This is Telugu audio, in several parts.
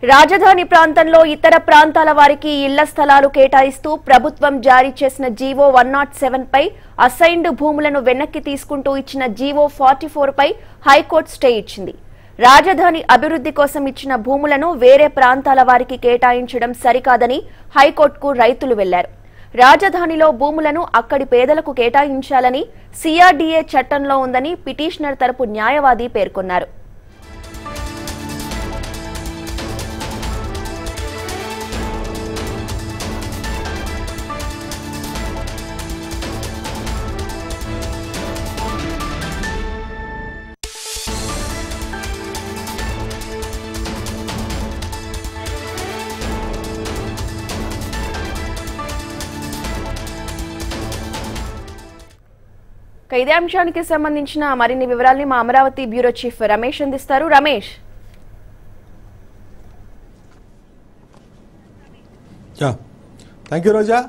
రాజధాని ప్రాంతంలో ఇతర ప్రాంతాల వారికి ఇళ్ల స్థలాలు కేటాయిస్తూ ప్రభుత్వం జారీ చేసిన జీవో వన్ నాట్ సెవెన్ పై అసైన్డ్ భూములను వెనక్కి తీసుకుంటూ ఇచ్చిన జీవో ఫార్టీ ఫోర్ పై హైకోర్టు స్టే ఇచ్చింది రాజధాని అభివృద్ధి కోసం ఇచ్చిన భూములను వేరే ప్రాంతాల వారికి కేటాయించడం సరికాదని హైకోర్టుకు రైతులు వెళ్లారు రాజధానిలో భూములను అక్కడి పేదలకు కేటాయించాలని సిఆర్డీఏ చట్టంలో ఉందని పిటిషనర్ తరపు న్యాయవాది పేర్కొన్నారు ఇక ఇదే అంశానికి సంబంధించిన మరిన్ని వివరాల్ని మా అమరావతి బ్యూరో చీఫ్ రమేష్ అందిస్తారు Ramesh yeah thank you Roja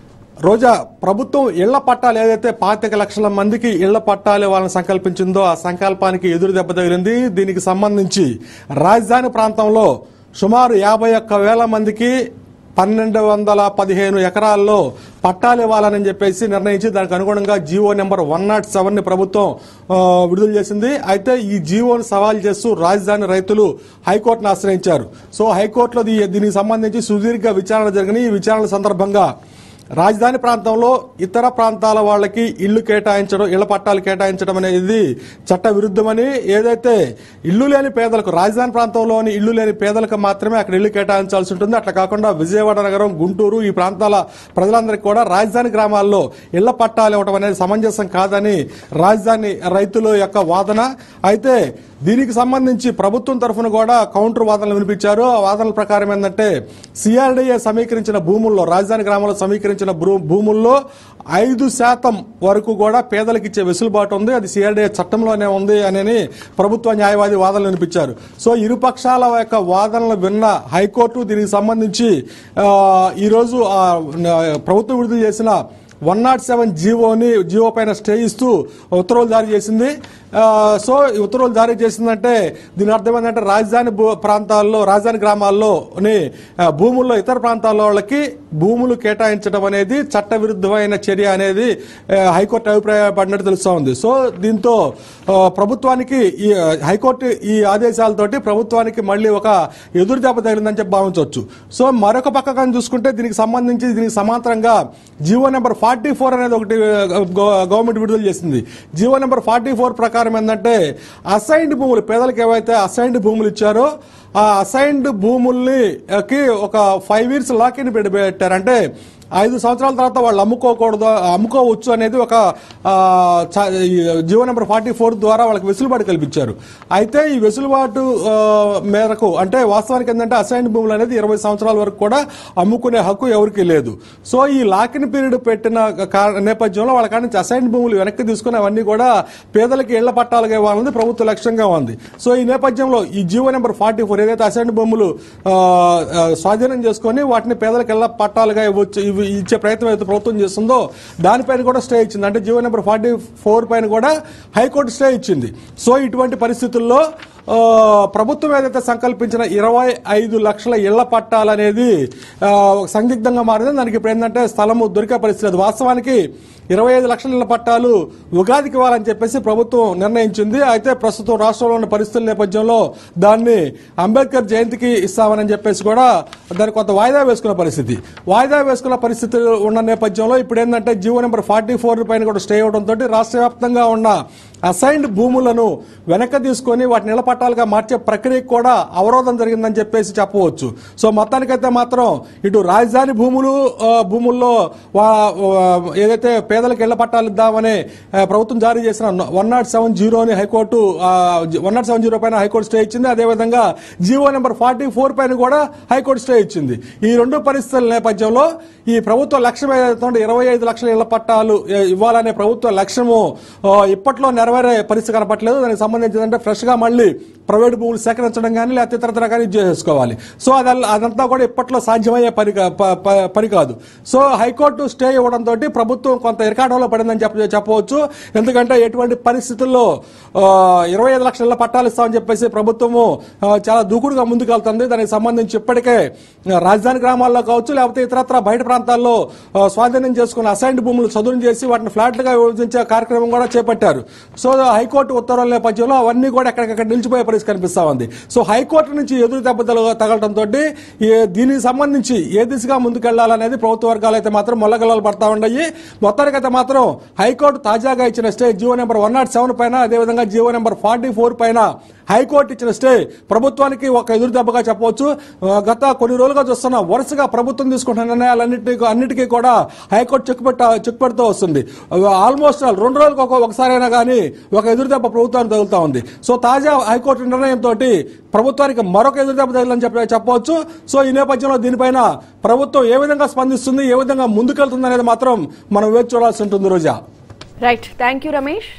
Roja ప్రభుత్వం ఇళ్ల పట్టాలు ఏదైతే పాతిక లక్షల మందికి ఇళ్ల పట్టాలు వాళ్ళని సంకల్పించిందో ఆ సంకల్పానికి ఎదురు దెబ్బ తగిలింది దీనికి సంబంధించి రాజధాని ప్రాంతంలో సుమారు యాభై ఒక్క వేల మందికి పన్నెండు వందల పదిహేను ఎకరాల్లో పట్టాలు ఇవ్వాలని చెప్పేసి నిర్ణయించి దానికి అనుగుణంగా G O number one not seven ని ప్రభుత్వం ఆ, విడుదల చేసింది అయితే ఈ జీవోను సవాల్ చేస్తూ రాజధాని రైతులు హైకోర్టును ఆశ్రయించారు సో హైకోర్టులో దీ- దీనికి సంబంధించి సుదీర్ఘ విచారణ జరిగిన ఈ విచారణ సందర్భంగా రాజధాని ప్రాంతంలో ఇతర ప్రాంతాల వాళ్ళకి ఇళ్లు కేటాయించడం ఇళ్ల పట్టాలు కేటాయించడం అనేది చట్ట విరుద్ధమని ఏదైతే ఇల్లు లేని పేదలకు రాజధాని ప్రాంతంలోని ఇల్లు లేని పేదలకు మాత్రమే అక్కడ ఇల్లు కేటాయించాల్సి ఉంటుంది అట్లా కాకుండా విజయవాడ నగరం గుంటూరు ఈ ప్రాంతాల ప్రజలందరికీ కూడా రాజధాని గ్రామాల్లో ఇళ్ల పట్టాలు ఇవ్వడం అనేది సమంజసం కాదని రాజధాని రైతుల యొక్క వాదన అయితే దీనికి సంబంధించి ప్రభుత్వం తరఫున కూడా కౌంటర్ వాదనలు వినిపించారు ఆ వాదనల ప్రకారం ఏంటంటే సిఆర్డీఏ సమీకరించిన భూముల్లో రాజధాని గ్రామంలో సమీకరించిన భూ- భూముల్లో ఐదు శాతం వరకు కూడా పేదలకు ఇచ్చే వెసులుబాటు ఉంది అది సిఆర్డీఏ చట్టంలోనే ఉంది అని ప్రభుత్వ న్యాయవాది వాదనలు వినిపించారు సో ఇరు పక్షాల యొక్క వాదనలు విన్న హైకోర్టు దీనికి సంబంధించి ఆ, ఈరోజు ఆ, ప్రభుత్వం విడుదల చేసిన వన్ నాట్ సెవెన్ జీవోని జీవో పైన స్టే ఇస్తూ ఉత్తర్వులు జారీ చేసింది ఆ, సో ఈ ఉత్తర్వులు జారీ చేసిందంటే దీని అర్థం ఏంటంటే రాజధాని భూ- ప్రాంతాల్లో రాజధాని గ్రామాల్లోని ఆ, భూముల్లో ఇతర ప్రాంతాల వాళ్ళకి భూములు కేటాయించడం అనేది చట్ట విరుద్ధమైన చర్య అనేది ఆ, హైకోర్టు అభిప్రాయపడినట్టు తెలుస్తా ఉంది సో దీంతో ఆ, ప్రభుత్వానికి ఈ ఆ, హైకోర్టు ఈ ఆదేశాలతోటి ప్రభుత్వానికి మళ్ళీ ఒక ఎదురు దెబ్బ తగిలిందని చెప్పి భావించవచ్చు సో మరొక పక్కగా చూసుకుంటే దీనికి సంబంధించి దీనికి సమాంతరంగా జీవో నెంబర్ ఫార్టీ ఫోర్ అనేది ఒకటి ఆ, గవ- గవర్నమెంట్ విడుదల చేసింది జీవో నెంబర్ ఫార్టీ ఫోర్ ప్రకారం ఏంటంటే అసైన్డ్ భూములు పేదలకు ఏవైతే అసైన్డ్ భూములు ఇచ్చారో ఆ అసైన్డ్ భూముల్ని ఆ, కి ఒక ఫైవ్ ఇయర్స్ లాక్ ఇన్ పెట్టారంటే ఐదు సంవత్సరాల తర్వాత వాళ్ళు అమ్ముకోకూడదు అమ్ముకోవచ్చు అనేది ఒక ఆ, చ- ఈ జీవో నెంబర్ ఫార్టీ ఫోర్ ద్వారా వాళ్ళకి వెసులుబాటు కల్పించారు అయితే ఈ వెసులుబాటు ఆ, మేరకు అంటే వాస్తవానికి ఏంటంటే అసైన్ భూములు అనేది ఇరవై సంవత్సరాల వరకు కూడా అమ్ముకునే హక్కు ఎవరికీ లేదు సో ఈ లాకిన్ పీరియడ్ పెట్టిన కా- నేపథ్యంలో వాళ్ళ కాడ నుంచి అసైన్ భూములు వెనక్కి తీసుకుని అవన్నీ కూడా పేదలకి ఇళ్ల పట్టాలుగా ఇవ్వాలన్నది ప్రభుత్వ లక్ష్యంగా ఉంది సో ఈ నేపథ్యంలో ఈ జీవో నెంబర్ ఫార్టీ ఫోర్ ఏదైతే అసైన్ భూములు ఆ, ఆ, స్వాధీనం చేసుకొని వాటిని పేదలకు ఇళ్ల పట్టాలుగా ఇవ్వచ్చు ఇవి ఇచ్చే ప్రయత్నం అయితే ప్రభుత్వం చేస్తుందో దానిపైన కూడా స్టే ఇచ్చింది అంటే జీవో నెంబర్ ఫార్టీ ఫోర్ పైన కూడా హైకోర్టు స్టే ఇచ్చింది సో ఇటువంటి పరిస్థితుల్లో ఆ, ప్రభుత్వం ఏదైతే సంకల్పించిన ఇరవై ఐదు లక్షల ఇళ్ల పట్టాలనేది ఆ, ఒక సందిగ్ధంగా మారింది దానికి ఇప్పుడు ఏంటంటే స్థలము దొరికే పరిస్థితి లేదు వాస్తవానికి ఇరవై ఐదు లక్షల ఇళ్ల పట్టాలు ఉగాదికి ఇవ్వాలని చెప్పేసి ప్రభుత్వం నిర్ణయించింది అయితే ప్రస్తుతం రాష్ట్రంలో ఉన్న పరిస్థితుల నేపథ్యంలో దాన్ని అంబేద్కర్ జయంతికి ఇస్తామని చెప్పేసి కూడా దాన్ని కొంత వాయిదా వేసుకున్న పరిస్థితి వాయిదా వేసుకున్న పరిస్థితి ఉన్న నేపథ్యంలో ఇప్పుడు ఏంటంటే జీవో నెంబర్ ఫార్టీ ఫోర్ పైన కూడా స్టే అవడంతో రాష్ట్ర వ్యాప్తంగా ఉన్న అసైన్డ్ భూములను వెనక్కి తీసుకొని వాటిని ఇళ్ల పట్టాలుగా మార్చే ప్రక్రియకు కూడా అవరోధం జరిగిందని చెప్పేసి చెప్పవచ్చు సో మొత్తానికైతే మాత్రం ఇటు రాజధాని భూములు ఆ, భూముల్లో వా- వా- ఏదైతే పేదలకు ఇళ్ల పట్టాలు ఇద్దామని ఆ, ప్రభుత్వం జారీ చేసిన వన్ నాట్ సెవెన్ జీరోని high court one not seven zero పైన హైకోర్టు స్టే ఇచ్చింది అదేవిధంగా జీవో నెంబర్ ఫార్టీ ఫోర్ పైన కూడా హైకోర్టు స్టే ఇచ్చింది ఈ రెండు పరిస్థితుల నేపథ్యంలో ఈ ప్రభుత్వ లక్ష్యం ఏదైతే ఉందో ఇరవై ఐదు లక్షల ఇళ్ల పట్టాలు ఏ, ఇవ్వాలనే ప్రభుత్వ లక్ష్యము ఆ, ఇప్పట్లో నెరవేరే పరిస్థితి కనపట్లేదు దానికి సంబంధించి అంటే ఫ్రెష్ గా మళ్ళీ ప్రైవేట్ భూములు సేకరించడం కానీ లేకపోతే ఇతరత్ర కానీ ఇది చేసుకోవాలి సో అది అదంతా కూడా ఇప్పట్లో సాధ్యమయ్యే పని కా- ప- ప- పని కాదు సో హైకోర్టు స్టే ఇవ్వడంతో ప్రభుత్వం కొంత ఇరకాటంలో పడిందని చెప్ప చెప్పవచ్చు ఎందుకంటే ఎటువంటి పరిస్థితుల్లో ఆ, ఇరవై ఐదు లక్షల పట్టాలు ఇస్తామని చెప్పేసి ప్రభుత్వము ఆ, చాలా దూకుడుగా ముందుకెళ్తుంది దానికి సంబంధించి ఇప్పటికే ఆ, రాజధాని గ్రామాల్లో కావచ్చు లేకపోతే ఇతరత్ర బయట ప్రాంతాల్లో ఆ, స్వాధీనం చేసుకున్న అసైన్డ్ భూములు చదును చేసి వాటిని ఫ్లాట్లుగా విభజించే కార్యక్రమం కూడా చేపట్టారు సో హైకోర్టు ఉత్తర్వుల నేపథ్యంలో అవన్నీ కూడా ఎక్కడికక్కడ నిలిచిపోయే పరిస్థితి కనిపిస్తా ఉంది సో హైకోర్టు నుంచి ఎదురు దెబ్బతలు తగలడంతో దీనికి సంబంధించి ఏ దిశగా ముందుకెళ్లాలనేది ప్రభుత్వ వర్గాలు అయితే మాత్రం మొల్లగల్లలు పడతా ఉన్నాయి మొత్తానికైతే మాత్రం హైకోర్టు తాజాగా ఇచ్చిన stay G O number one not seven పైన అదేవిధంగా జీవో నెంబర్ ఫార్టీ ఫోర్ పైన హైకోర్టు ఇచ్చిన స్టే ప్రభుత్వానికి ఒక ఎదురు దెబ్బగా చెప్పవచ్చు ఆ, గత కొన్ని రోజులుగా చూస్తున్న వరుసగా ప్రభుత్వం తీసుకుంటున్న నిర్ణయాలన్నింటినీ అన్నిటికీ కూడా హైకోర్టు చెక్ పెట్ట చెక్ పెడుతూ వస్తుంది ఆల్మోస్ట్ ఆల్ రెండు రోజులకు ఒక ఒకసారైనా కానీ ఒక ఎదురు దెబ్బ ప్రభుత్వానికి తగులుతా ఉంది సో తాజా హైకోర్టు నిర్ణయంతో ప్రభుత్వానికి మరొక ఎదురు దెబ్బ తగిలని చెప్ప చెప్పవచ్చు సో ఈ నేపథ్యంలో దీనిపైన ప్రభుత్వం ఏ విధంగా స్పందిస్తుంది ఏ విధంగా ముందుకెళ్తుంది అనేది మాత్రం మనం వేచి చూడాల్సి ఉంటుంది Roja right thank you Ramesh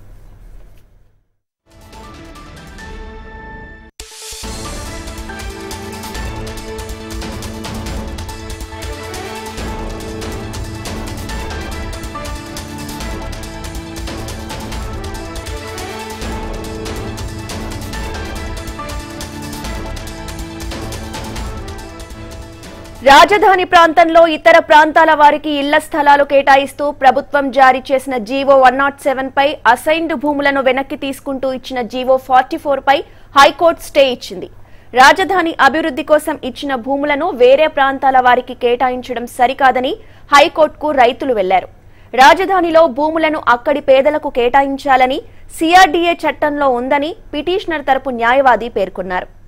రాజధాని ప్రాంతంలో ఇతర ప్రాంతాల వారికి ఇళ్ల స్థలాలు కేటాయిస్తూ ప్రభుత్వం జారీ చేసిన జీవో వన్ నాట్ సెవెన్ పై అసైన్డ్ భూములను వెనక్కి తీసుకుంటూ ఇచ్చిన జీవో ఫార్టీ ఫోర్ పై హైకోర్టు స్టే ఇచ్చింది రాజధాని అభివృద్ధి కోసం ఇచ్చిన భూములను వేరే ప్రాంతాల వారికి కేటాయించడం సరికాదని హైకోర్టుకు రైతులు వెళ్లారు రాజధానిలో భూములను అక్కడి పేదలకు కేటాయించాలని సిఆర్డీఏ చట్టంలో ఉందని పిటిషనర్ తరపు న్యాయవాది పేర్కొన్నారు